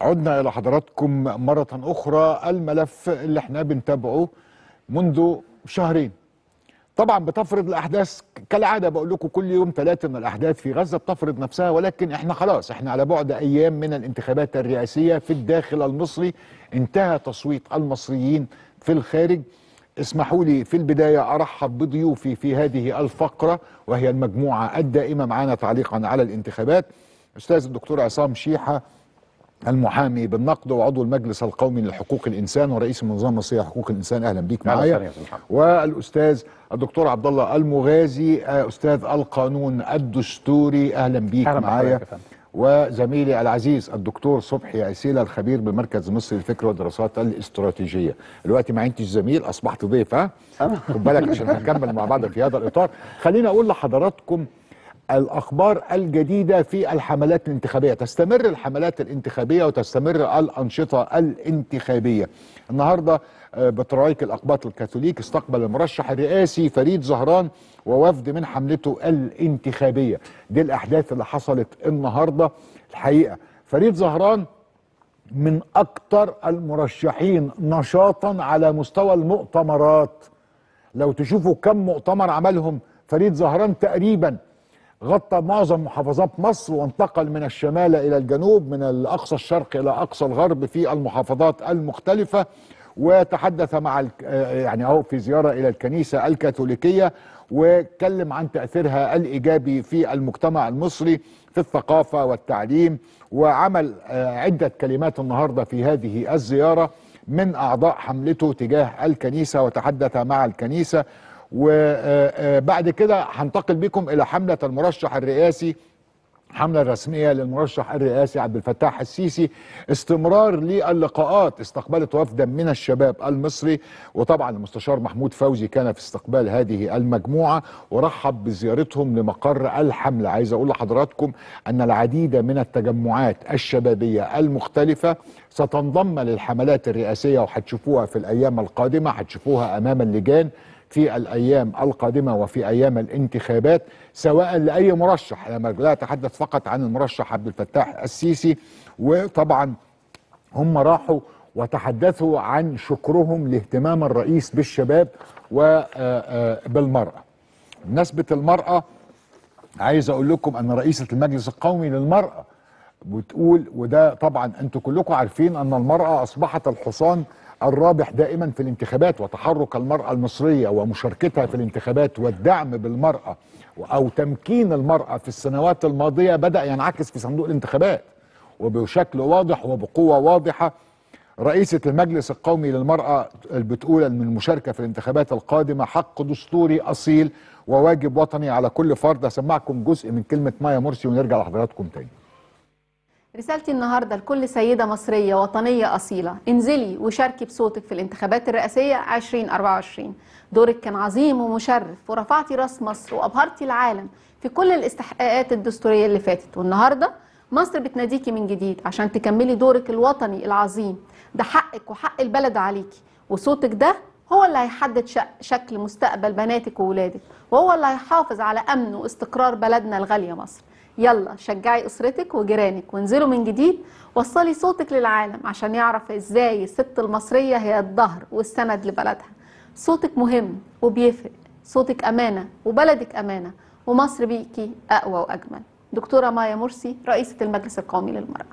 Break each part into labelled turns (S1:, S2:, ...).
S1: عدنا إلى حضراتكم مرة أخرى الملف اللي احنا بنتابعه منذ شهرين طبعا بتفرض الأحداث كالعادة بقول لكم كل يوم ثلاثة من الأحداث في غزة بتفرض نفسها ولكن احنا خلاص احنا على بعد أيام من الانتخابات الرئاسية في الداخل المصري انتهى تصويت المصريين في الخارج اسمحوا لي في البداية أرحب بضيوفي في هذه الفقرة وهي المجموعة الدائمة معنا تعليقا على الانتخابات أستاذ الدكتور عصام شيحة المحامي بالنقد وعضو المجلس القومي لحقوق الانسان ورئيس المنظمه المصريه لحقوق الانسان اهلا بيك
S2: أهلا
S1: معايا
S2: وسهلا يا أستاذ محمد.
S1: والاستاذ الدكتور عبد الله المغازي آه، استاذ القانون الدستوري اهلا بيك
S2: أهلا
S1: معايا
S2: بحضرتك يا فندم.
S1: وزميلي العزيز الدكتور صبحي عسيلة الخبير بالمركز المصري للفكر والدراسات الاستراتيجيه دلوقتي ما انتش زميل اصبحت ضيف ها خد بالك عشان هنكمل مع بعض في هذا الاطار خليني اقول لحضراتكم الاخبار الجديده في الحملات الانتخابيه تستمر الحملات الانتخابيه وتستمر الانشطه الانتخابيه النهارده آه، بطريق الاقباط الكاثوليك استقبل المرشح الرئاسي فريد زهران ووفد من حملته الانتخابيه دي الاحداث اللي حصلت النهارده الحقيقه فريد زهران من اكثر المرشحين نشاطا على مستوى المؤتمرات لو تشوفوا كم مؤتمر عملهم فريد زهران تقريبا غطى معظم محافظات مصر وانتقل من الشمال الى الجنوب من الاقصى الشرق الى اقصى الغرب في المحافظات المختلفه وتحدث مع الك- آه، يعني اهو في زياره الى الكنيسه الكاثوليكيه واتكلم عن تاثيرها الايجابي في المجتمع المصري في الثقافه والتعليم وعمل آه، عده كلمات النهارده في هذه الزياره من اعضاء حملته تجاه الكنيسه وتحدث مع الكنيسه وبعد كده هنتقل بكم الى حمله المرشح الرئاسي حملة رسمية للمرشح الرئاسي عبد الفتاح السيسي استمرار للقاءات استقبلت وفدا من الشباب المصري وطبعا المستشار محمود فوزي كان في استقبال هذه المجموعة ورحب بزيارتهم لمقر الحملة عايز اقول لحضراتكم ان العديد من التجمعات الشبابية المختلفة ستنضم للحملات الرئاسية وهتشوفوها في الايام القادمة هتشوفوها امام اللجان في الايام القادمه وفي ايام الانتخابات سواء لاي مرشح لما لا اتحدث فقط عن المرشح عبد الفتاح السيسي وطبعا هم راحوا وتحدثوا عن شكرهم لاهتمام الرئيس بالشباب وبالمراه بمناسبه المراه عايز اقول لكم ان رئيسه المجلس القومي للمراه بتقول وده طبعا انتوا كلكم عارفين ان المراه اصبحت الحصان الرابح دائما في الانتخابات وتحرك المراه المصريه ومشاركتها في الانتخابات والدعم بالمراه او تمكين المراه في السنوات الماضيه بدا ينعكس في صندوق الانتخابات وبشكل واضح وبقوه واضحه رئيسة المجلس القومي للمرأة بتقول أن المشاركة في الانتخابات القادمة حق دستوري أصيل وواجب وطني على كل فرد هسمعكم جزء من كلمة مايا مرسي ونرجع لحضراتكم تاني
S3: رسالتي النهارده لكل سيدة مصرية وطنية أصيلة انزلي وشاركي بصوتك في الانتخابات الرئاسية 2024 دورك كان عظيم ومشرف ورفعتي راس مصر وأبهرتي العالم في كل الاستحقاقات الدستورية اللي فاتت والنهارده مصر بتناديكي من جديد عشان تكملي دورك الوطني العظيم ده حقك وحق البلد عليكي وصوتك ده هو اللي هيحدد ش- شكل مستقبل بناتك وولادك وهو اللي هيحافظ على أمن واستقرار بلدنا الغالية مصر يلا شجعي اسرتك وجيرانك وانزلوا من جديد وصلي صوتك للعالم عشان يعرف ازاي الست المصريه هي الظهر والسند لبلدها صوتك مهم وبيفرق صوتك امانه وبلدك امانه ومصر بيكي اقوى واجمل دكتوره مايا مرسي رئيسه المجلس القومي للمراه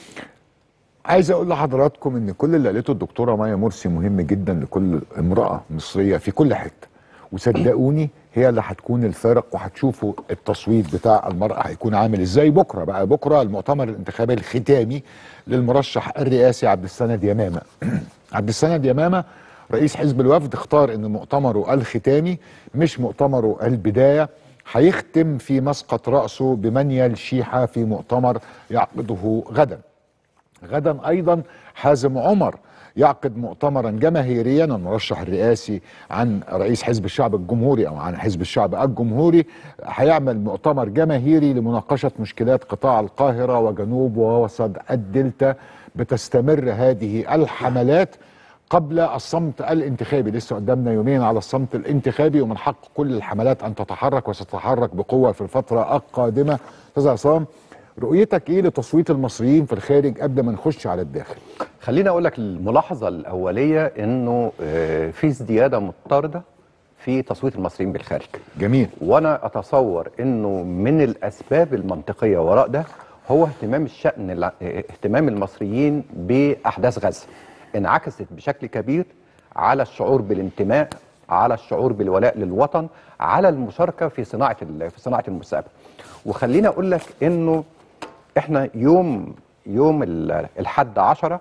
S1: عايز اقول لحضراتكم ان كل اللي قالته الدكتوره مايا مرسي مهم جدا لكل امراه مصريه في كل حته وصدقوني هي اللي هتكون الفارق وهتشوفوا التصويت بتاع المراه هيكون عامل ازاي بكره بقى بكره المؤتمر الانتخابي الختامي للمرشح الرئاسي عبد السند يمامه عبد السند يمامه رئيس حزب الوفد اختار ان مؤتمره الختامي مش مؤتمره البدايه هيختم في مسقط راسه بمنيل شيحه في مؤتمر يعقده غدا غدا ايضا حازم عمر يعقد مؤتمرا جماهيريا المرشح الرئاسي عن رئيس حزب الشعب الجمهوري او عن حزب الشعب الجمهوري هيعمل مؤتمر جماهيري لمناقشه مشكلات قطاع القاهره وجنوب ووسط الدلتا بتستمر هذه الحملات قبل الصمت الانتخابي لسه قدامنا يومين على الصمت الانتخابي ومن حق كل الحملات ان تتحرك وستتحرك بقوه في الفتره القادمه استاذ عصام رؤيتك ايه لتصويت المصريين في الخارج قبل ما نخش على الداخل
S2: خليني اقول لك الملاحظه الاوليه انه آه، في ازدياده مضطرده في تصويت المصريين بالخارج
S1: جميل
S2: وانا اتصور انه من الاسباب المنطقيه وراء ده هو اهتمام الشأن الع- اه، اهتمام المصريين باحداث غزه انعكست بشكل كبير على الشعور بالانتماء على الشعور بالولاء للوطن على المشاركه في صناعه ال- في صناعه المستقبل وخليني اقول لك انه احنا يوم يوم ال- الحد عشرة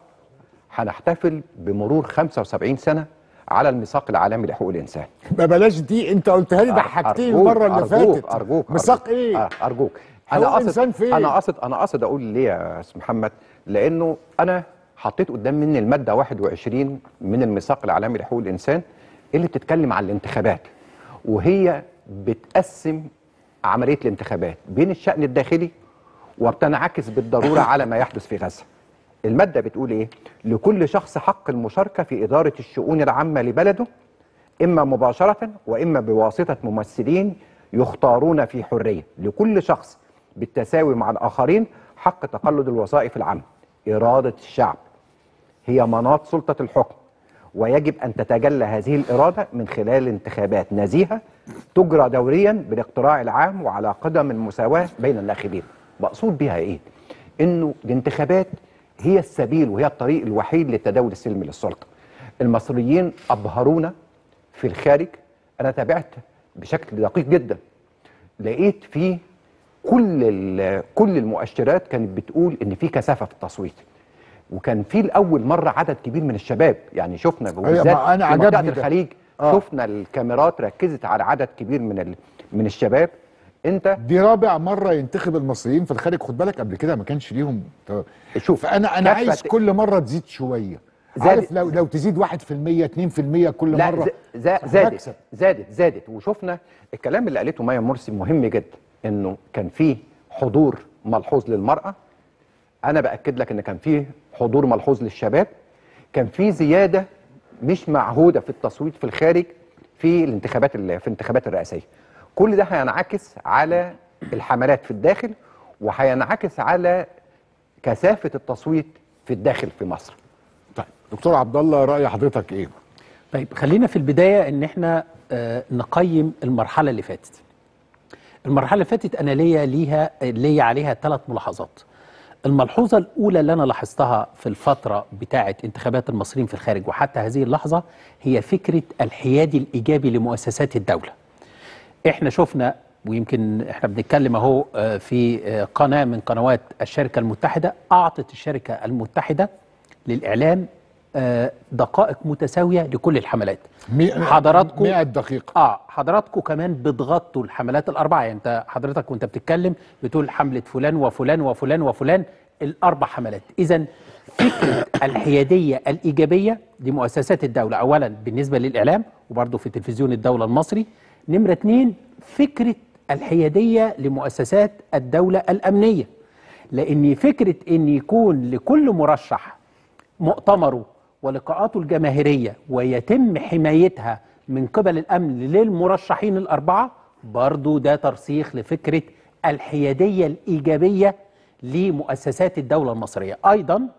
S2: هنحتفل بمرور 75 سنه على الميثاق العالمي لحقوق الانسان
S1: ما بلاش دي انت قلتها لي ضحكتني
S2: أرجوك-
S1: المره اللي
S2: أرجوك
S1: فاتت
S2: ارجوك
S1: مساق
S2: أرجوك.
S1: ايه
S2: آه، ارجوك
S1: حقوق
S2: انا
S1: إنسان
S2: قصد
S1: فين؟
S2: انا قصد انا قصد اقول ليه يا استاذ محمد لانه انا حطيت قدام مني الماده 21 من الميثاق العالمي لحقوق الانسان اللي بتتكلم عن الانتخابات وهي بتقسم عمليه الانتخابات بين الشان الداخلي وبتنعكس بالضروره على ما يحدث في غزه الماده بتقول ايه لكل شخص حق المشاركه في اداره الشؤون العامه لبلده اما مباشره واما بواسطه ممثلين يختارون في حريه لكل شخص بالتساوي مع الاخرين حق تقلد الوظائف العامه اراده الشعب هي مناط سلطه الحكم ويجب ان تتجلى هذه الاراده من خلال انتخابات نزيهه تجرى دوريا بالاقتراع العام وعلى قدم المساواه بين الناخبين مقصود بها ايه انه الانتخابات هي السبيل وهي الطريق الوحيد للتداول السلمي للسلطه المصريين ابهرونا في الخارج انا تابعت بشكل دقيق جدا لقيت في كل ال- كل المؤشرات كانت بتقول ان في كثافه في التصويت وكان في لاول مره عدد كبير من الشباب يعني شفنا بالذات
S1: ما أنا
S2: في منطقه
S1: عجبني ده.
S2: الخليج
S1: آه.
S2: شفنا الكاميرات ركزت على عدد كبير من ال... من الشباب انت
S1: دي رابع مره ينتخب المصريين في الخارج خد بالك قبل كده ما كانش ليهم
S2: شوف
S1: فانا انا
S2: كافة-
S1: عايز كل مره تزيد شويه
S2: زاد-
S1: عارف لو لو تزيد 1% 2% كل
S2: لا
S1: مره
S2: ز- ز- زادت
S1: هكسب.
S2: زادت زادت وشفنا الكلام اللي قالته مايا مرسي مهم جدا انه كان فيه حضور ملحوظ للمراه انا باكد لك ان كان فيه حضور ملحوظ للشباب كان فيه زياده مش معهوده في التصويت في الخارج في الانتخابات ال- في الانتخابات الرئاسيه كل ده هينعكس على الحملات في الداخل وهينعكس على كثافه التصويت في الداخل في مصر
S1: طيب دكتور عبد الله راي حضرتك ايه
S4: طيب خلينا في البدايه ان احنا آه، نقيم المرحله اللي فاتت المرحله اللي فاتت انا ليا ليها ليا عليها ثلاث ملاحظات الملحوظه الاولى اللي انا لاحظتها في الفتره بتاعه انتخابات المصريين في الخارج وحتى هذه اللحظه هي فكره الحياد الايجابي لمؤسسات الدوله احنا شفنا ويمكن احنا بنتكلم اهو آه، في آه، قناه من قنوات الشركه المتحده اعطت الشركه المتحده للاعلام آه، دقائق متساويه لكل الحملات
S1: مي-
S4: حضراتكم
S1: 100 دقيقه
S4: اه حضراتكم كمان بتغطوا الحملات الاربعه يعني انت حضرتك وانت بتتكلم بتقول حمله فلان وفلان وفلان وفلان الاربع حملات اذا فكره الحياديه الايجابيه لمؤسسات الدوله اولا بالنسبه للاعلام وبرضه في تلفزيون الدوله المصري نمره اتنين فكره الحياديه لمؤسسات الدوله الامنيه لان فكره ان يكون لكل مرشح مؤتمره ولقاءاته الجماهيرية ويتم حمايتها من قبل الأمن للمرشحين الأربعة برضو ده ترسيخ لفكرة الحيادية الإيجابية لمؤسسات الدولة المصرية أيضا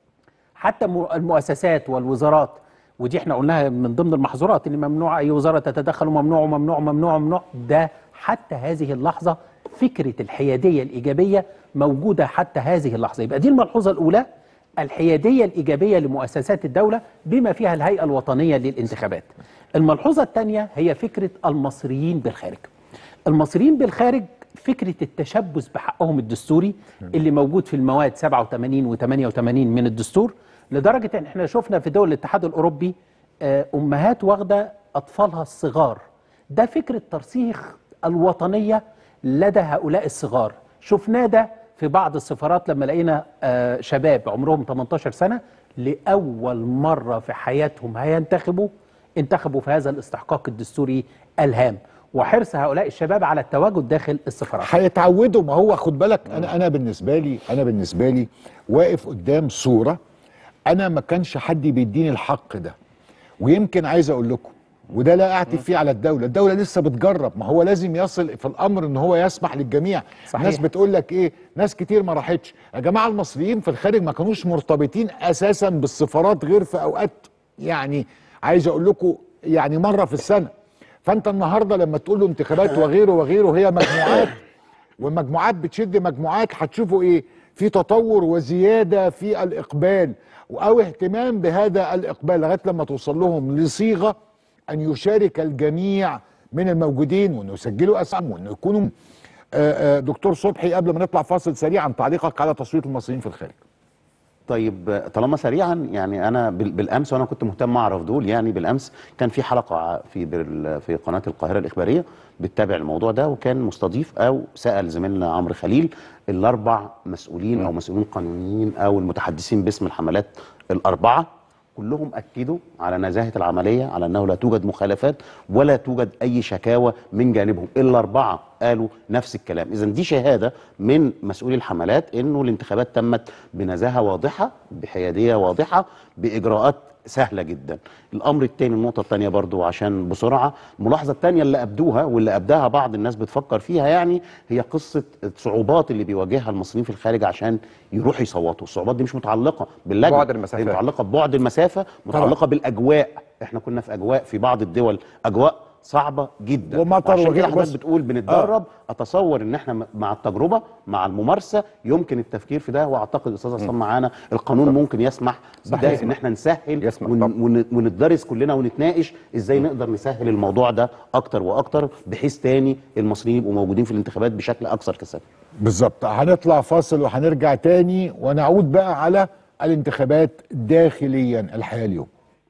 S4: حتى م- المؤسسات والوزارات ودي احنا قلناها من ضمن المحظورات ان ممنوع اي وزاره تتدخل وممنوع وممنوع وممنوع وممنوع ده حتى هذه اللحظه فكره الحياديه الايجابيه موجوده حتى هذه اللحظه يبقى دي الملحوظه الاولى الحياديه الايجابيه لمؤسسات الدوله بما فيها الهيئه الوطنيه للانتخابات. الملحوظه الثانيه هي فكره المصريين بالخارج. المصريين بالخارج فكره التشبث بحقهم الدستوري اللي موجود في المواد 87 و88 من الدستور لدرجه ان احنا شفنا في دول الاتحاد الاوروبي آه، امهات واخده اطفالها الصغار ده فكره ترسيخ الوطنيه لدى هؤلاء الصغار شفناه ده في بعض السفارات لما لقينا آه، شباب عمرهم 18 سنه لاول مره في حياتهم هينتخبوا انتخبوا في هذا الاستحقاق الدستوري الهام وحرص هؤلاء الشباب على التواجد داخل السفارات
S1: هيتعودوا ما هو خد بالك انا انا بالنسبه لي انا بالنسبه لي واقف قدام صوره انا ما كانش حد بيديني الحق ده ويمكن عايز اقول لكم وده لا اعتب فيه على الدوله الدوله لسه بتجرب ما هو لازم يصل في الامر ان هو يسمح للجميع
S4: صحيح.
S1: ناس بتقول لك ايه ناس كتير ما راحتش يا جماعه المصريين في الخارج ما كانوش مرتبطين اساسا بالسفارات غير في اوقات يعني عايز اقول لكم يعني مره في السنه فانت النهارده لما تقول له انتخابات وغيره وغيره هي مجموعات والمجموعات بتشد مجموعات هتشوفوا ايه في تطور وزياده في الاقبال او اهتمام بهذا الاقبال لغايه لما توصل لهم لصيغه ان يشارك الجميع من الموجودين وانه يسجلوا اسمهم وانه يكونوا آه، آه، دكتور صبحي قبل ما نطلع فاصل سريعا تعليقك على تصويت المصريين في الخارج
S5: طيب طالما سريعا يعني انا بال- بالامس وانا كنت مهتم اعرف دول يعني بالامس كان في حلقه ع- في بال- في قناه القاهره الاخباريه بتتابع الموضوع ده وكان مستضيف او سال زميلنا عمرو خليل الاربع مسؤولين او مسؤولين قانونيين او المتحدثين باسم الحملات الاربعه كلهم اكدوا على نزاهه العمليه على انه لا توجد مخالفات ولا توجد اي شكاوى من جانبهم الا اربعه قالوا نفس الكلام اذا دي شهاده من مسؤولي الحملات انه الانتخابات تمت بنزاهه واضحه بحياديه واضحه باجراءات سهله جدا الامر الثاني النقطه الثانيه برضو عشان بسرعه الملاحظه الثانيه اللي ابدوها واللي ابداها بعض الناس بتفكر فيها يعني هي قصه الصعوبات اللي بيواجهها المصريين في الخارج عشان يروحوا يصوتوا الصعوبات دي مش متعلقه باللجنه
S2: بعد
S5: هي
S2: المسافات.
S5: متعلقه ببعد المسافه متعلقه بالاجواء احنا كنا في اجواء في بعض الدول اجواء صعبه جدا
S1: ومطر
S5: وعشان
S1: وغير
S5: كده حضرتك
S1: بص-
S5: بتقول بنتدرب اتصور ان احنا م- مع التجربه مع الممارسه يمكن التفكير في ده واعتقد الاستاذ عصام معانا القانون ممكن يسمح بده ان احنا نسهل
S2: يسمح
S5: ون
S2: طبعا.
S5: ون وندرس كلنا ونتناقش ازاي نقدر نسهل الموضوع ده اكتر واكتر بحيث تاني المصريين يبقوا موجودين في الانتخابات بشكل اكثر كثافه
S1: بالظبط هنطلع فاصل وهنرجع تاني ونعود بقى على الانتخابات داخليا الحياه اليوم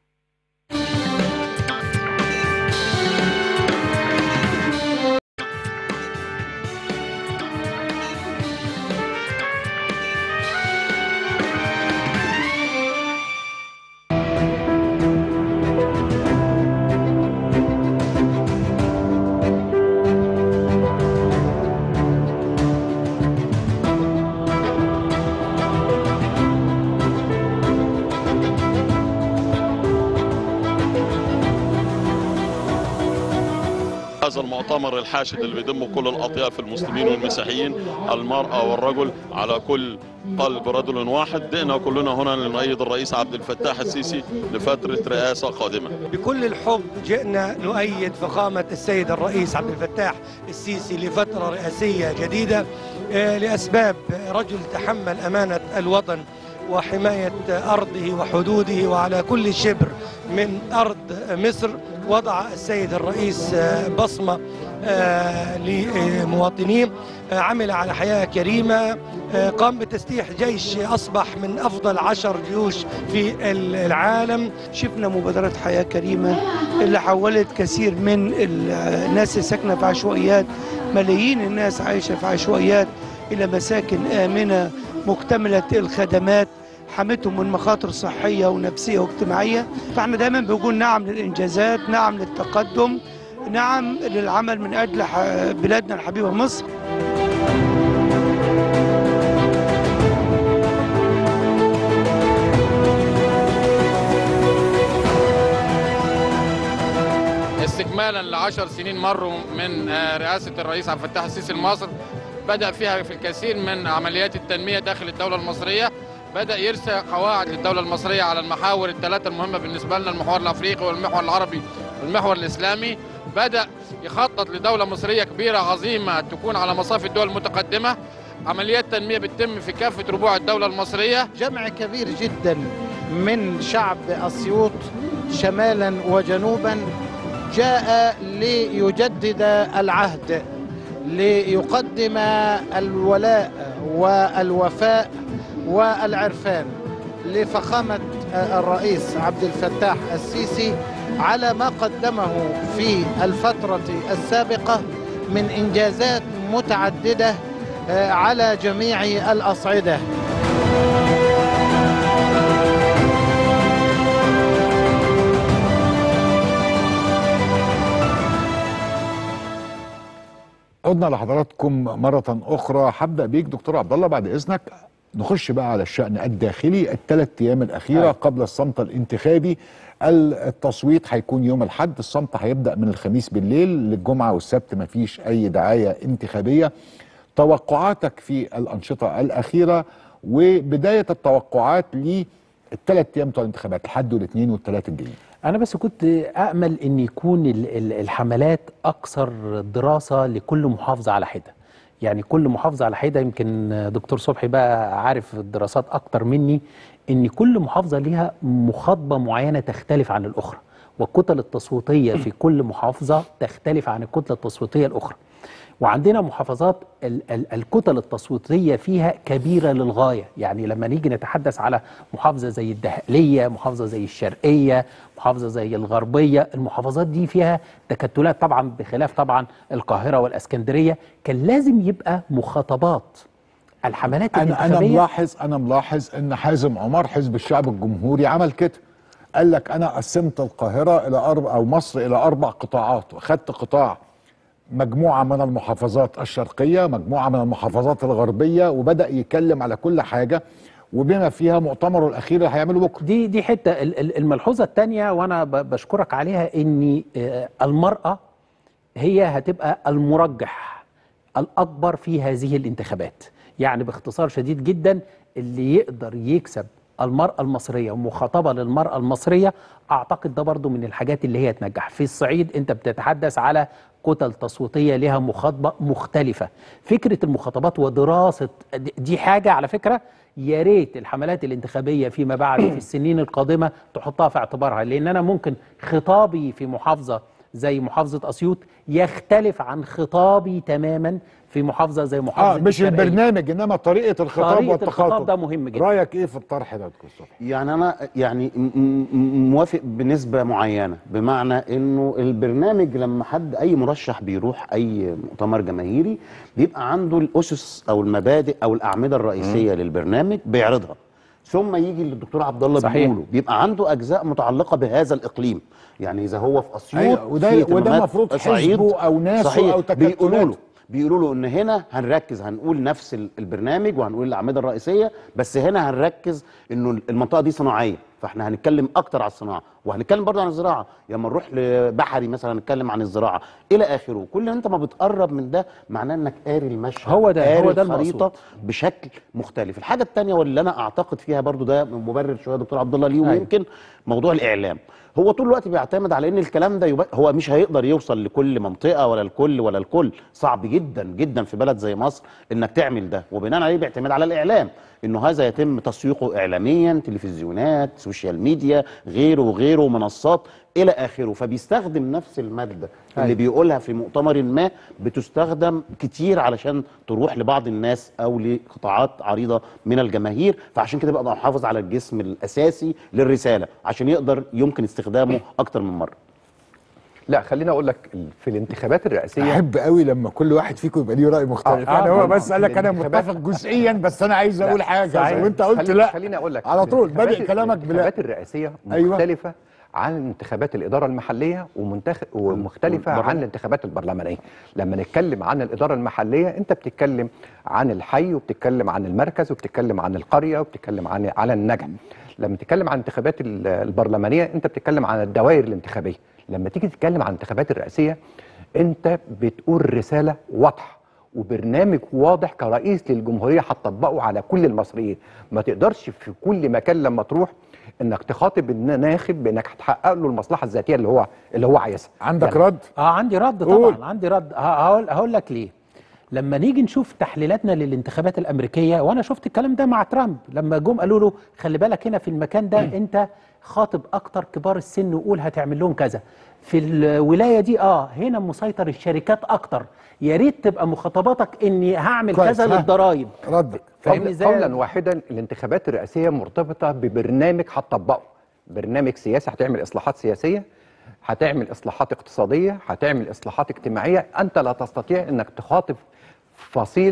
S6: هذا المؤتمر الحاشد اللي بيضم كل الأطياف المسلمين والمسيحيين المرأة والرجل على كل قلب رجل واحد جئنا كلنا هنا لنؤيد الرئيس عبد الفتاح السيسي لفترة رئاسة قادمة
S7: بكل الحب جئنا نؤيد فخامة السيد الرئيس عبد الفتاح السيسي لفترة رئاسية جديدة آه، لأسباب رجل تحمل أمانة الوطن وحماية أرضه وحدوده وعلى كل شبر من أرض مصر وضع السيد الرئيس آه، بصمة آه، لمواطنيه آه، عمل على حياة كريمة آه، قام بتسليح جيش أصبح من أفضل عشر جيوش في العالم
S8: شفنا مبادرة حياة كريمة اللي حولت كثير من ال- الناس اللي ساكنة في عشوائيات ملايين الناس عايشة في عشوائيات إلى مساكن آمنة مكتملة الخدمات حمتهم من مخاطر صحية ونفسية واجتماعية فاحنا دايما بنقول نعم للإنجازات نعم للتقدم نعم للعمل من أجل ح- بلادنا الحبيبة مصر
S9: استكمالا لعشر سنين مروا من آه، رئاسة الرئيس عبد الفتاح السيسي لمصر بدأ فيها في الكثير من عمليات التنمية داخل الدولة المصرية بدأ يرسى قواعد للدولة المصرية على المحاور الثلاثة المهمة بالنسبة لنا المحور الأفريقي والمحور العربي والمحور الإسلامي بدأ يخطط لدولة مصرية كبيرة عظيمة تكون على مصاف الدول المتقدمة عمليات تنمية بتتم في كافة ربوع الدولة المصرية
S10: جمع كبير جدا من شعب اسيوط شمالا وجنوبا جاء ليجدد العهد ليقدم الولاء والوفاء والعرفان لفخامه الرئيس عبد الفتاح السيسي على ما قدمه في الفتره السابقه من انجازات متعدده على جميع الاصعده
S1: عدنا لحضراتكم مرة أخرى هبدأ بيك دكتور عبد الله بعد إذنك نخش بقى على الشأن الداخلي الثلاث أيام الأخيرة قبل الصمت الانتخابي التصويت هيكون يوم الحد الصمت هيبدأ من الخميس بالليل للجمعة والسبت مفيش أي دعاية انتخابية توقعاتك في الأنشطة الأخيرة وبداية التوقعات للثلاث أيام بتوع الانتخابات الحد والاثنين والثلاث الجايين
S4: انا بس كنت امل ان يكون ال- ال- الحملات اكثر دراسه لكل محافظه على حده يعني كل محافظه على حده يمكن دكتور صبحي بقى عارف الدراسات اكتر مني ان كل محافظه ليها مخاطبه معينه تختلف عن الاخرى والكتل التصويتيه في كل محافظه تختلف عن الكتله التصويتيه الاخرى وعندنا محافظات ال ال الكتل التصويتيه فيها كبيره للغايه يعني لما نيجي نتحدث على محافظه زي الدهقليه محافظه زي الشرقيه محافظه زي الغربيه المحافظات دي فيها تكتلات طبعا بخلاف طبعا القاهره والاسكندريه كان لازم يبقى مخاطبات الحملات
S1: انا انا
S4: الانتخابيه
S1: ملاحظ انا ملاحظ ان حازم عمر حزب الشعب الجمهوري عمل كده قال لك انا قسمت القاهره الى اربع او مصر الى اربع قطاعات واخدت قطاع مجموعه من المحافظات الشرقيه مجموعه من المحافظات الغربيه وبدا يتكلم على كل حاجه وبما فيها مؤتمره الاخير اللي هيعمله بكره
S4: دي دي حته ال- ال- الملحوظه الثانيه وانا ب- بشكرك عليها ان آه، المراه هي هتبقى المرجح الاكبر في هذه الانتخابات يعني باختصار شديد جدا اللي يقدر يكسب المرأة المصرية ومخاطبة للمرأة المصرية أعتقد ده برضو من الحاجات اللي هي تنجح في الصعيد أنت بتتحدث على كتل تصويتية لها مخاطبة مختلفة فكرة المخاطبات ودراسة دي- دي حاجة على فكرة يا ريت الحملات الانتخابية فيما بعد في السنين القادمة تحطها في اعتبارها لأن أنا ممكن خطابي في محافظة زي محافظة أسيوط يختلف عن خطابي تماما في محافظة زي محافظة
S1: اه مش
S4: الشرقية.
S1: البرنامج انما طريقه الخطاب
S4: طريقة
S1: والتخاطب
S4: الخطاب ده مهم جدا.
S1: رايك ايه في الطرح ده دكتور صبحي
S5: يعني انا يعني م- م- موافق بنسبه معينه بمعنى انه البرنامج لما حد اي مرشح بيروح اي مؤتمر جماهيري بيبقى عنده الاسس او المبادئ او الاعمده الرئيسيه للبرنامج بيعرضها ثم يجي للدكتور عبد الله
S4: صحيح.
S5: بيقوله بيبقى عنده اجزاء متعلقه بهذا الاقليم يعني اذا هو في اسيوط
S1: أيوة، وده-
S5: في
S1: وده
S5: اهتمامات
S1: مفروض
S5: صعيد،
S1: حزبه أو ناسه
S5: صحيح.
S1: أو
S5: بيقولوا
S1: تكتلاته.
S5: له بيقولوا له ان هنا هنركز هنقول نفس ال- البرنامج وهنقول الاعمده الرئيسيه بس هنا هنركز انه المنطقه دي صناعيه فاحنا هنتكلم اكتر على الصناعه وهنتكلم برضه عن الزراعه لما نروح لبحري مثلا هنتكلم عن الزراعه الى اخره كل انت ما بتقرب من ده معناه انك قاري المشهد
S4: هو ده-
S5: قاري
S4: هو ده
S5: الخريطه
S4: المقصود.
S5: بشكل مختلف الحاجه الثانيه واللي انا اعتقد فيها برضه ده مبرر شويه دكتور عبد الله ليه
S4: أيوة.
S5: ويمكن موضوع الاعلام هو طول الوقت بيعتمد على ان الكلام ده يبقى هو مش هيقدر يوصل لكل منطقه ولا الكل ولا الكل صعب جدا جدا في بلد زي مصر انك تعمل ده وبناء عليه بيعتمد على الاعلام انه هذا يتم تسويقه اعلاميا تلفزيونات سوشيال ميديا غيره وغيره منصات الى اخره فبيستخدم نفس الماده اللي
S4: أيوة.
S5: بيقولها في مؤتمر ما بتستخدم كتير علشان تروح لبعض الناس او لقطاعات عريضه من الجماهير فعشان كده بقى محافظ على الجسم الاساسي للرساله عشان يقدر يمكن استخدامه اكتر من مره
S2: لا خليني اقول لك في الانتخابات الرئاسيه
S1: احب قوي لما كل واحد فيكم يبقى ليه راي مختلف
S2: آه،
S1: يعني
S2: آه،
S1: هو
S2: آه،
S1: بس قال لك انا
S2: الانتخابات-
S1: متفق جزئيا بس انا عايز اقول حاجه
S2: صحيح.
S1: وانت قلت
S2: خلي-
S1: لا
S2: خليني اقول لك
S1: على طول
S2: الانتخابات-
S1: بادئ كلامك بلا
S2: الانتخابات الرئاسيه
S1: أيوة.
S2: مختلفه عن انتخابات الاداره المحليه ومنتخ... ومختلفه
S5: والبرلمان.
S2: عن الانتخابات البرلمانيه لما نتكلم عن الاداره المحليه انت بتتكلم عن الحي وبتتكلم عن المركز وبتتكلم عن القريه وبتتكلم عن على النجع لما تتكلم عن الانتخابات ال- البرلمانيه انت بتتكلم عن الدوائر الانتخابيه لما تيجي تتكلم عن الانتخابات الرئاسيه انت بتقول رساله واضحه وبرنامج واضح كرئيس للجمهوريه هتطبقه على كل المصريين ما تقدرش في كل مكان لما تروح انك تخاطب الناخب بانك هتحقق له المصلحه الذاتيه اللي هو اللي هو عايزها
S1: عندك
S2: يعني
S1: رد
S4: اه عندي رد
S1: قول.
S4: طبعا عندي رد ه- هقول هقول لك ليه لما نيجي نشوف تحليلاتنا للانتخابات الامريكيه وانا شفت الكلام ده مع ترامب لما جم قالوا له خلي بالك هنا في المكان ده انت خاطب اكتر كبار السن وقول هتعمل لهم كذا في الولايه دي اه هنا مسيطر الشركات اكتر يا ريت تبقى مخاطباتك اني هعمل
S1: كويس،
S4: كذا
S1: ها.
S4: للضرايب
S1: ردك
S4: فاهمني
S2: قولا,
S4: ازاي
S2: قولا واحدا الانتخابات الرئاسيه مرتبطه ببرنامج هتطبقه برنامج سياسي هتعمل اصلاحات سياسيه هتعمل اصلاحات اقتصاديه هتعمل اصلاحات اجتماعيه انت لا تستطيع انك تخاطب فصيل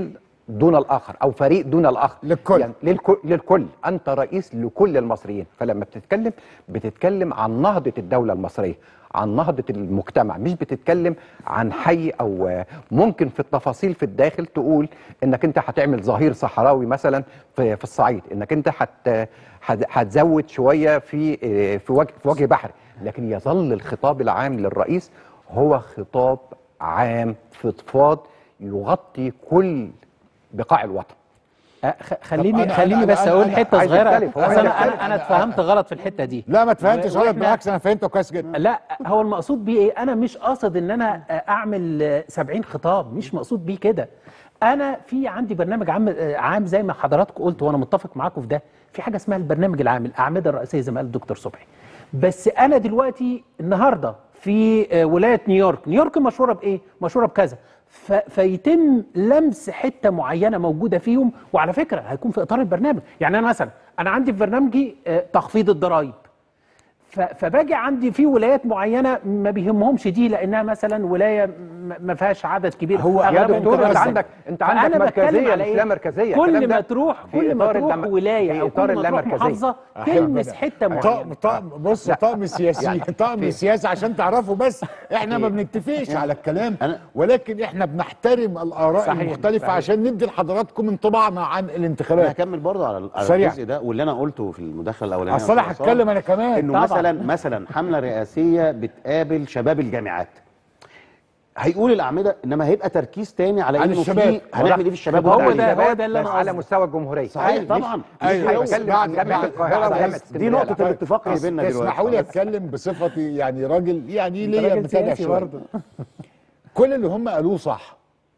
S2: دون الاخر او فريق دون الاخر
S1: للكل.
S2: يعني للكل, للكل انت رئيس لكل المصريين فلما بتتكلم بتتكلم عن نهضه الدوله المصريه عن نهضه المجتمع مش بتتكلم عن حي او آه، ممكن في التفاصيل في الداخل تقول انك انت هتعمل ظهير صحراوي مثلا في في الصعيد انك انت هت هت- هتزود شويه في آه، في وجه في وجه بحري لكن يظل الخطاب العام للرئيس هو خطاب عام فضفاض يغطي كل بقاع الوطن
S4: أه، خ- خليني
S1: أنا-
S4: خليني
S1: أنا-
S4: بس
S1: أنا-
S4: اقول
S1: أنا
S4: حته
S2: عايز
S4: صغيره
S2: أختلف، هو
S4: أصل
S2: عايز
S4: انا
S2: أختلف.
S4: انا انا اتفهمت غلط في الحته دي
S1: لا ما تفهمتش
S4: و-
S1: غلط
S4: وإحنا-
S1: بالعكس انا فهمته كويس جدا
S4: لا هو المقصود بيه ايه انا مش قاصد ان انا اعمل آه، 70 خطاب مش مقصود بيه كده انا في عندي برنامج عام آه، عام زي ما حضراتكم قلت وانا متفق معاكم في ده في حاجه اسمها البرنامج العام الاعمده الرئيسيه زي ما قال الدكتور صبحي بس انا دلوقتي النهارده في آه، ولايه نيويورك نيويورك مشهوره بايه مشهوره بكذا ف... فيتم لمس حته معينه موجوده فيهم وعلى فكره هيكون في اطار البرنامج يعني انا مثلا انا عندي في برنامجي آه، تخفيض الضرائب ف- فباجي عندي في ولايات معينه ما بيهمهمش دي لانها مثلا ولايه م- ما فيهاش عدد كبير
S1: هو-
S2: يا
S4: أغلبهم
S2: دكتور انت
S4: متوسط.
S2: عندك انت عندك
S4: فأنا بتكلم
S2: مركزيه
S4: على
S2: مش
S4: إيه؟
S2: لا مركزيه الكلام
S4: كل
S2: ده
S4: ما تروح
S2: في
S4: كل ما
S2: إطار
S4: تروح
S2: اللام-
S4: ولايه
S2: في
S4: او
S2: إطار
S4: كل ما تروح
S2: اللامركزية.
S4: محافظه تلمس حته معينه
S1: طقم طقم بص طقم سياسي
S2: يعني
S1: طقم
S2: في-
S1: سياسي عشان تعرفوا بس احنا ما
S2: في-
S1: بنتفقش على الكلام
S5: أنا-
S1: ولكن احنا بنحترم الاراء
S4: صحيح،
S1: المختلفه
S4: صحيح.
S1: عشان ندي لحضراتكم انطباعنا عن
S5: انا
S1: الانتخابات
S5: هكمل برضه على على
S1: سريع.
S5: الجزء ده واللي انا قلته في المداخله الاولانيه
S1: اصل انا
S5: يا أستاذ
S1: هتكلم انا كمان
S5: انه
S4: طبعاً.
S5: مثلا مثلا حمله رئاسيه بتقابل شباب الجامعات هيقول الاعمده انما هيبقى تركيز تاني على
S1: عن
S5: انه
S1: الشباب.
S5: في هنعمل ايه في الشباب
S4: هو
S5: والتعليم.
S4: ده- هو ده اللي
S2: بس
S4: أنا
S2: على
S4: قصدي.
S2: مستوى الجمهوريه
S5: صحيح
S2: مش-
S5: طبعا
S2: مش
S1: أيوة،
S2: هيتكلم
S1: بعد-
S2: عن جامعه
S1: بعد-
S2: القاهره
S1: بعد-
S2: وجامعه
S5: دي
S2: اسكندريه
S5: نقطه
S2: لا.
S5: الاتفاق اللي بيننا دلوقتي
S1: تسمحوا لي
S5: خلاص.
S1: اتكلم بصفتي يعني راجل يعني
S4: أنت
S1: ليا
S4: راجل
S1: متابع
S4: سياسي
S1: شويه
S4: برضه.
S1: كل اللي هم قالوه صح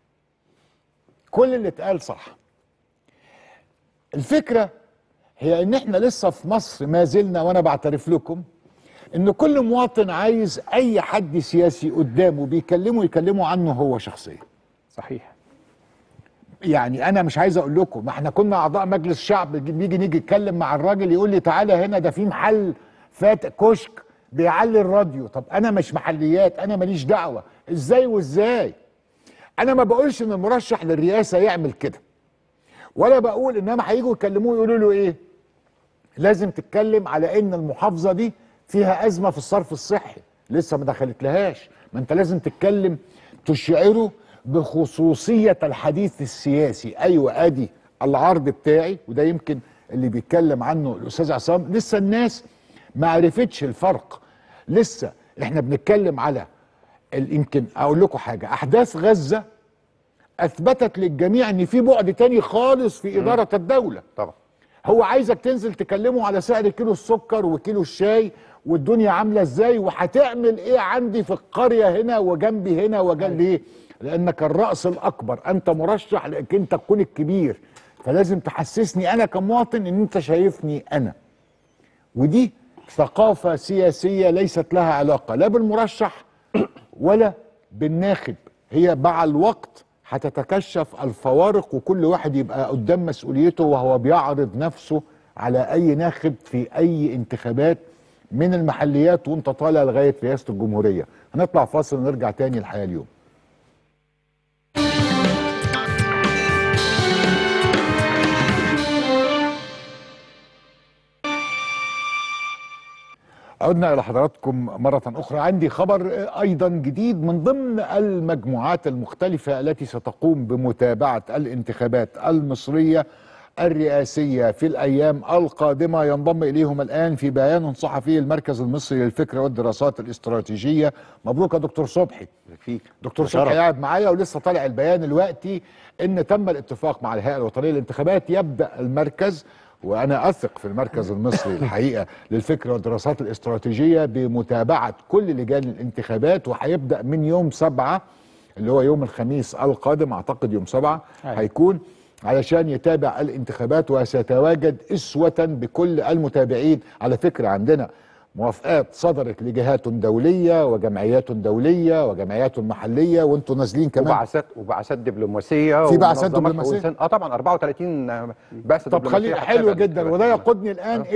S1: كل اللي اتقال صح الفكره هي ان احنا لسه في مصر ما زلنا وانا بعترف لكم ان كل مواطن عايز اي حد سياسي قدامه بيكلمه يكلمه عنه هو شخصيا
S4: صحيح
S1: يعني انا مش عايز اقول لكم ما احنا كنا اعضاء مجلس شعب بيجي نيجي نتكلم مع الراجل يقول لي تعالى هنا ده في محل فات كشك بيعلي الراديو طب انا مش محليات انا ماليش دعوه ازاي وازاي انا ما بقولش ان المرشح للرئاسه يعمل كده ولا بقول انما هيجوا يكلموه يقولوا له ايه لازم تتكلم على ان المحافظه دي فيها ازمه في الصرف الصحي لسه ما دخلت لهاش ما انت لازم تتكلم تشعره بخصوصيه الحديث السياسي ايوه ادي العرض بتاعي وده يمكن اللي بيتكلم عنه الاستاذ عصام لسه الناس ما عرفتش الفرق لسه احنا بنتكلم على ال- يمكن اقول لكم حاجه احداث غزه اثبتت للجميع ان في بعد تاني خالص في اداره الدوله
S2: طبعا
S1: هو عايزك تنزل تكلمه على سعر كيلو السكر وكيلو الشاي والدنيا عامله ازاي وهتعمل ايه عندي في القريه هنا وجنبي هنا وجنب ليه؟ لانك الراس الاكبر انت مرشح لانك انت تكون الكبير فلازم تحسسني انا كمواطن ان انت شايفني انا ودي ثقافه سياسيه ليست لها علاقه لا بالمرشح ولا بالناخب هي مع الوقت هتتكشف الفوارق وكل واحد يبقى قدام مسؤوليته وهو بيعرض نفسه على اي ناخب في اي انتخابات من المحليات وانت طالع لغايه رئاسه الجمهوريه هنطلع فاصل ونرجع تاني الحياه اليوم عدنا إلى حضراتكم مرة أخرى عندي خبر أيضا جديد من ضمن المجموعات المختلفة التي ستقوم بمتابعة الانتخابات المصرية الرئاسية في الأيام القادمة ينضم إليهم الآن في بيان صحفي المركز المصري للفكر والدراسات الاستراتيجية مبروك يا دكتور صبحي
S5: فيك
S1: دكتور
S5: شرف.
S1: صبحي قاعد معايا ولسه طالع البيان دلوقتي ان تم الاتفاق مع الهيئه الوطنيه للانتخابات يبدا المركز وانا اثق في المركز المصري الحقيقه للفكر والدراسات الاستراتيجيه بمتابعه كل لجان الانتخابات وهيبدا من يوم سبعة اللي هو يوم الخميس القادم اعتقد يوم سبعة
S4: أيوة.
S1: هيكون علشان يتابع الانتخابات وسيتواجد اسوه بكل المتابعين على فكره عندنا موافقات صدرت لجهات دوليه وجمعيات دوليه وجمعيات محليه وانتم نازلين كمان
S2: وبعثات وبعثات دبلوماسيه
S1: في بعثات
S2: ومنظمات
S1: دبلوماسية؟
S2: حقوق الإنسان. اه طبعا 34 بعثه
S1: طب
S2: دبلوماسيه
S1: خلي
S2: هتتابع
S1: حلو جدا
S2: الانتخابات.
S1: وده يقودني الان الى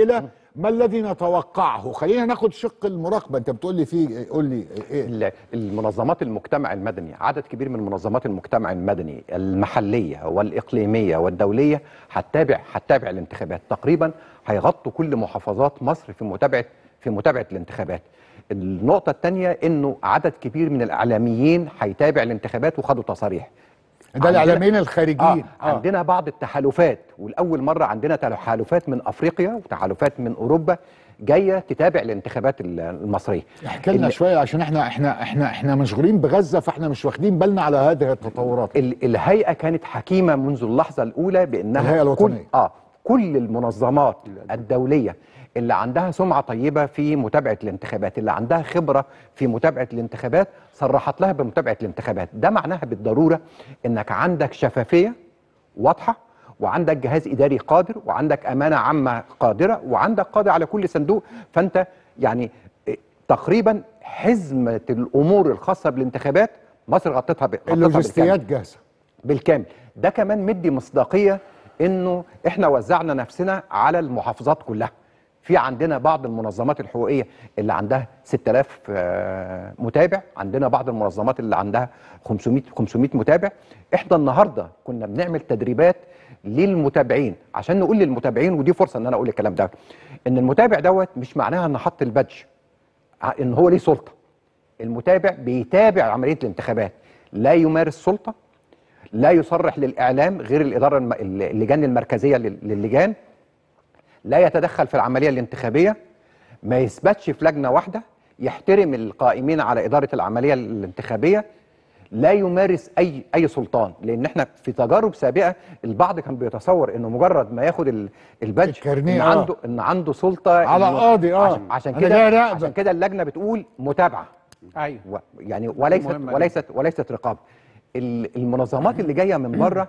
S1: ما الذي نتوقعه خلينا ناخد شق المراقبه انت بتقول لي فيه قول لي ايه
S2: ال- المنظمات المجتمع المدني عدد كبير من منظمات المجتمع المدني المحليه والاقليميه والدوليه هتتابع هتتابع الانتخابات تقريبا هيغطوا كل محافظات مصر في متابعه في متابعه الانتخابات النقطه الثانيه انه عدد كبير من الاعلاميين هيتابع الانتخابات وخدوا تصاريح
S1: ده
S2: عندنا-
S1: الاعلاميين الخارجيين
S2: آه. عندنا بعض التحالفات والاول مره عندنا تحالفات من افريقيا وتحالفات من اوروبا جايه تتابع الانتخابات ال- المصريه
S1: احكي لنا
S2: ال-
S1: شويه عشان احنا احنا احنا احنا مشغولين بغزه فاحنا مش واخدين بالنا على هذه التطورات
S2: ال- الهيئه كانت حكيمه منذ اللحظه الاولى بانها
S1: الهيئة الوطنية.
S2: كل اه كل المنظمات الدوليه اللي عندها سمعه طيبه في متابعه الانتخابات اللي عندها خبره في متابعه الانتخابات صرحت لها بمتابعه الانتخابات ده معناها بالضروره انك عندك شفافيه واضحه وعندك جهاز اداري قادر وعندك امانه عامه قادره وعندك قاضي على كل صندوق فانت يعني إيه، تقريبا حزمه الامور الخاصه بالانتخابات مصر غطتها ب- غطتها بالكامل.
S1: اللوجستيات جاهزه
S2: بالكامل ده كمان مدي مصداقيه انه احنا وزعنا نفسنا على المحافظات كلها في عندنا بعض المنظمات الحقوقيه اللي عندها 6000 آه، متابع عندنا بعض المنظمات اللي عندها 500 500 متابع احنا النهارده كنا بنعمل تدريبات للمتابعين عشان نقول للمتابعين ودي فرصه ان انا اقول الكلام ده ان المتابع دوت مش معناها ان حط البادج ع- ان هو ليه سلطه المتابع بيتابع عمليه الانتخابات لا يمارس سلطه لا يصرح للاعلام غير الاداره الم... اللجان المركزيه لل- للجان لا يتدخل في العمليه الانتخابيه ما يثبتش في لجنه واحده يحترم القائمين على اداره العمليه الانتخابيه لا يمارس اي اي سلطان لان احنا في تجارب سابقه البعض كان بيتصور انه مجرد ما ياخد ال- البادج
S1: الكارنيه،
S2: ان
S1: آه.
S2: عنده ان عنده سلطه
S1: على
S2: إنه-
S1: قاضي، آه.
S2: عشان, عشان
S1: أنا جاي
S2: كده
S1: أراقبك.
S2: عشان كده اللجنه بتقول متابعه
S4: ايوه
S2: و- يعني وليست
S4: مهمة
S2: وليست وليست رقابه ال- المنظمات اللي جايه من بره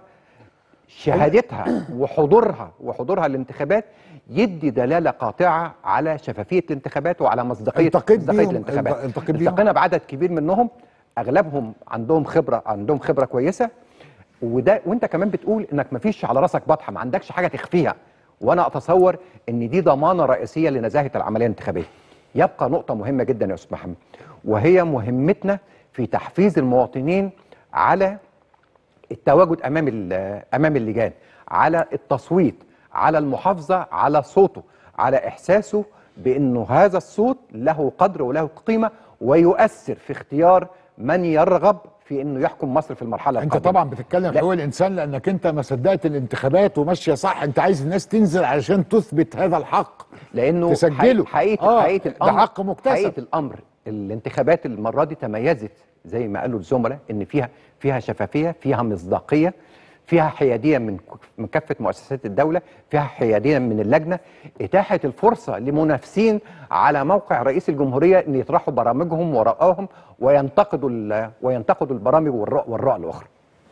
S2: شهادتها وحضورها وحضورها الانتخابات يدي دلاله قاطعه على شفافيه الانتخابات وعلى مصداقيه
S1: التقيت
S2: مصداقيه
S1: بيهم-
S2: الانتخابات
S1: التقيت بيهم؟
S2: التقينا بعدد كبير منهم اغلبهم عندهم خبره عندهم خبره كويسه وده وانت كمان بتقول انك ما فيش على راسك بطحه ما عندكش حاجه تخفيها وانا اتصور ان دي ضمانه رئيسيه لنزاهه العمليه الانتخابيه يبقى نقطه مهمه جدا يا استاذ محمد وهي مهمتنا في تحفيز المواطنين على التواجد امام ال- امام اللجان على التصويت على المحافظه على صوته على احساسه بانه هذا الصوت له قدر وله قيمه ويؤثر في اختيار من يرغب في انه يحكم مصر في المرحله
S1: انت
S2: القادمه
S1: طبعا بتتكلم في
S2: لا.
S1: حقوق الانسان لانك انت ما صدقت الانتخابات وماشيه صح انت عايز الناس تنزل علشان تثبت هذا الحق
S2: لانه
S1: تسجله.
S2: حقيقه
S1: آه،
S2: حقيقه
S1: ده
S2: الامر
S1: حق مكتسب.
S2: حقيقه الامر الانتخابات المره دي تميزت زي ما قالوا الزملاء ان فيها فيها شفافيه فيها مصداقيه فيها حياديه من ك- من كافه مؤسسات الدوله فيها حياديه من اللجنه اتاحه الفرصه لمنافسين على موقع رئيس الجمهوريه ان يطرحوا برامجهم ورأوهم وينتقدوا ال- وينتقدوا البرامج والرؤى والرؤى الاخرى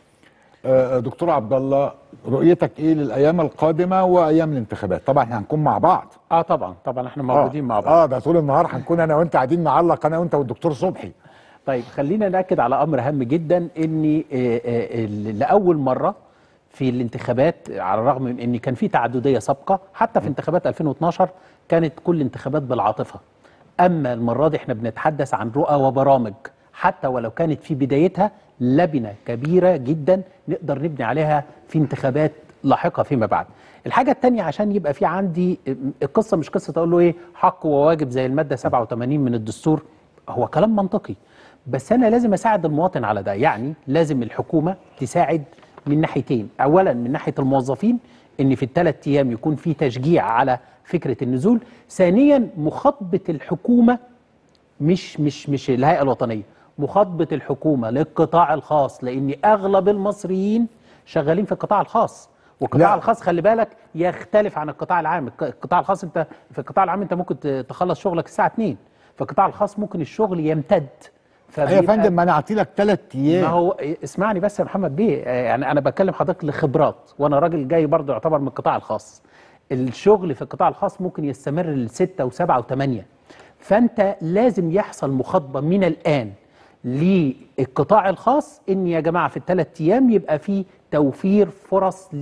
S1: آه، دكتور عبد الله رؤيتك ايه للايام القادمه وايام الانتخابات طبعا احنا هنكون مع بعض
S4: اه طبعا طبعا احنا موجودين
S1: آه.
S4: مع بعض
S1: اه ده طول النهار هنكون انا وانت قاعدين نعلق انا وانت والدكتور صبحي
S4: طيب خلينا ناكد على امر هام جدا ان آه، آه، ال- لاول مره في الانتخابات على الرغم من ان كان في تعدديه سابقه حتى في انتخابات 2012 كانت كل انتخابات بالعاطفه اما المره دي احنا بنتحدث عن رؤى وبرامج حتى ولو كانت في بدايتها لبنه كبيره جدا نقدر نبني عليها في انتخابات لاحقه فيما بعد الحاجه الثانيه عشان يبقى في عندي القصه مش قصه اقول له ايه حق وواجب زي الماده 87 من الدستور هو كلام منطقي بس انا لازم اساعد المواطن على ده يعني لازم الحكومه تساعد من ناحيتين اولا من ناحيه الموظفين ان في الثلاث ايام يكون في تشجيع على فكره النزول ثانيا مخاطبه الحكومه مش مش مش الهيئه الوطنيه مخاطبه الحكومه للقطاع الخاص لان اغلب المصريين شغالين في القطاع الخاص والقطاع
S1: لا.
S4: الخاص خلي بالك يختلف عن القطاع العام الق- القطاع الخاص انت في القطاع العام انت ممكن ت- تخلص شغلك الساعه 2 في القطاع الخاص ممكن الشغل يمتد
S1: ايوه يا
S4: فبيبقى-
S1: فندم ما انا اعطي لك ثلاث
S4: ما
S1: ايام
S4: هو اسمعني بس يا محمد بيه آه، يعني انا بتكلم حضرتك لخبرات وانا راجل جاي برضه يعتبر من القطاع الخاص الشغل في القطاع الخاص ممكن يستمر لستة وسبعة وثمانية فانت لازم يحصل مخاطبة من الآن للقطاع الخاص ان يا جماعة في الثلاث ايام يبقى في توفير فرص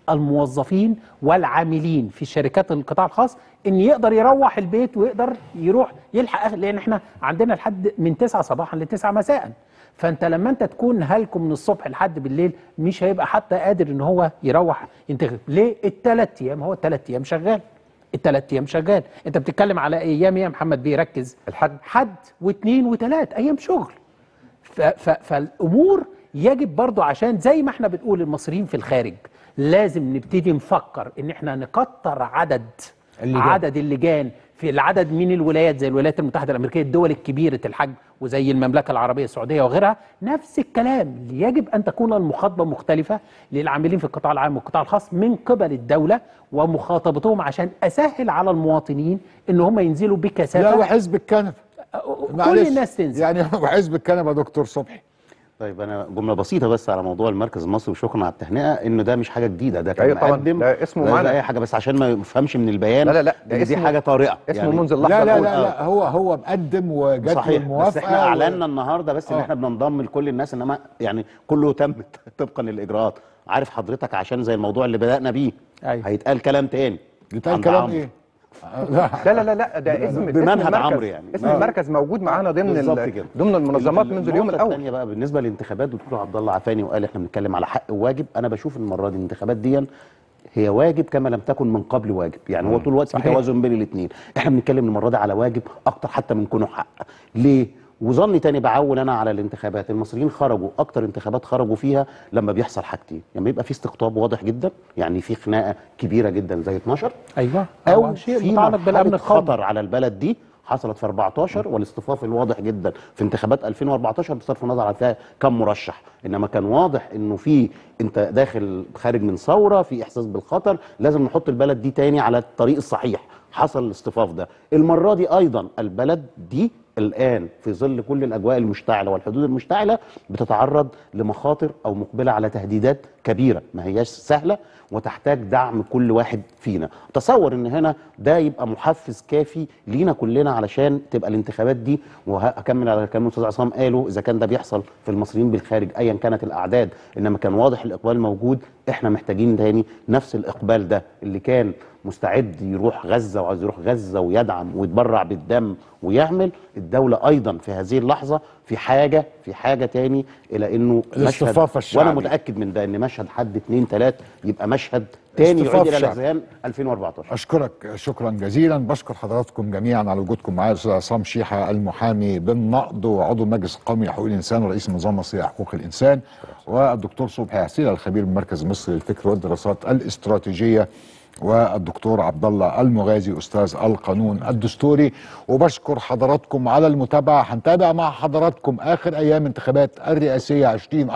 S4: الموظفين والعاملين في الشركات القطاع الخاص ان يقدر يروح البيت ويقدر يروح يلحق أهل- لان احنا عندنا لحد من 9 صباحا ل 9 مساء فانت لما انت تكون هلكم من الصبح لحد بالليل مش هيبقى حتى قادر ان هو يروح ينتخب ليه الثلاث ايام هو الثلاث ايام شغال الثلاث ايام شغال انت بتتكلم على ايام ايه يا محمد بيركز
S2: الحد
S4: حد واثنين وثلاث ايام شغل ف ف فالامور يجب برضو عشان زي ما احنا بنقول المصريين في الخارج لازم نبتدي نفكر ان احنا نكتر عدد
S1: اللجان.
S4: عدد اللجان في العدد من الولايات زي الولايات المتحده الامريكيه الدول الكبيره الحجم وزي المملكه العربيه السعوديه وغيرها نفس الكلام يجب ان تكون المخاطبه مختلفه للعاملين في القطاع العام والقطاع الخاص من قبل الدوله ومخاطبتهم عشان اسهل على المواطنين ان هم ينزلوا بكثافه
S1: لا وحزب الكنبه
S4: كل
S1: معلش.
S4: الناس تنزل
S1: يعني وحزب الكنبه يا دكتور صبحي
S5: طيب انا جمله بسيطه بس على موضوع المركز المصري وشكرا على التهنئه انه ده مش حاجه جديده ده كان
S2: أيوة طبعاً،
S5: مقدم
S2: ده اسمه
S5: ده
S2: معنا.
S5: اي حاجه بس عشان ما يفهمش من البيان
S2: لا لا لا ده
S5: إن دي
S2: اسمه-
S5: حاجه طارئه
S2: اسمه منذ اللحظه
S1: لا لا
S2: الأولى.
S1: لا, لا هو هو مقدم وجات له
S5: صحيح بس
S1: الموافقه
S5: احنا
S1: و-
S5: اعلنا النهارده بس ان
S1: آه.
S5: احنا بننضم لكل الناس انما يعني كله تم طبقا للاجراءات عارف حضرتك عشان زي الموضوع اللي بدانا بيه
S4: أيوة.
S5: هيتقال كلام تاني
S1: يتقال
S5: عند
S1: كلام
S5: عمرو.
S1: ايه؟ لا
S2: لا لا لا لا ده اسم
S5: بمنهج
S2: اسم المركز-
S5: عمرو يعني.
S2: اسم
S5: آه.
S2: المركز موجود معانا ضمن
S5: بالظبط
S2: ال-
S5: كده.
S2: ضمن المنظمات منذ اليوم
S5: النقطة
S2: الاول
S5: الثانيه بقى بالنسبه للانتخابات دكتور عبد الله عفاني وقال احنا بنتكلم على حق وواجب انا بشوف المره دي الانتخابات دي هي واجب كما لم تكن من قبل واجب يعني هو طول الوقت في
S4: صحيح.
S5: توازن بين الاثنين احنا بنتكلم المره دي على واجب اكتر حتى من كونه حق ليه وظني تاني بعول انا على الانتخابات المصريين خرجوا اكتر انتخابات خرجوا فيها لما بيحصل حاجتين لما يبقى في استقطاب واضح جدا يعني في خناقه كبيره جدا زي 12
S4: ايوه
S5: او
S4: طبعاً شيء
S5: في
S4: متعلق بالامن
S5: مرحله
S4: القومي
S5: خطر على البلد دي حصلت في 14 والاصطفاف الواضح جدا في انتخابات 2014 بصرف النظر عن فيها كم مرشح انما كان واضح انه في انت داخل خارج من ثوره في احساس بالخطر لازم نحط البلد دي تاني على الطريق الصحيح حصل الاصطفاف ده المره دي ايضا البلد دي الان في ظل كل الاجواء المشتعله والحدود المشتعله بتتعرض لمخاطر او مقبله على تهديدات كبيره ما هياش سهله وتحتاج دعم كل واحد فينا تصور ان هنا ده يبقى محفز كافي لينا كلنا علشان تبقى الانتخابات دي وهكمل على كلام الاستاذ عصام قاله اذا كان ده بيحصل في المصريين بالخارج ايا كانت الاعداد انما كان واضح الاقبال موجود احنا محتاجين تاني نفس الاقبال ده اللي كان مستعد يروح غزه وعايز يروح غزه ويدعم ويتبرع بالدم ويعمل الدوله ايضا في هذه اللحظه في حاجه في حاجه تاني الى انه
S1: الاصطفاف
S5: مشهد
S1: الشعبي.
S5: وانا متاكد من ده ان مشهد حد اتنين تلات يبقى مشهد تاني
S1: اصطفاف
S5: يعود الى
S1: شعبي.
S5: الاذهان 2014
S1: اشكرك شكرا جزيلا بشكر حضراتكم جميعا على وجودكم معايا الاستاذ عصام شيحه المحامي بالنقد وعضو المجلس القومي لحقوق الانسان ورئيس النظام المصري لحقوق الانسان والدكتور صبحي عسيل الخبير من مركز مصر للفكر والدراسات الاستراتيجيه والدكتور عبد الله المغازي استاذ القانون الدستوري وبشكر حضراتكم على المتابعه هنتابع مع حضراتكم اخر ايام انتخابات الرئاسيه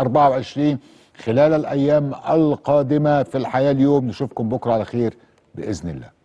S1: 2024 خلال الايام القادمه في الحياه اليوم نشوفكم بكره على خير باذن الله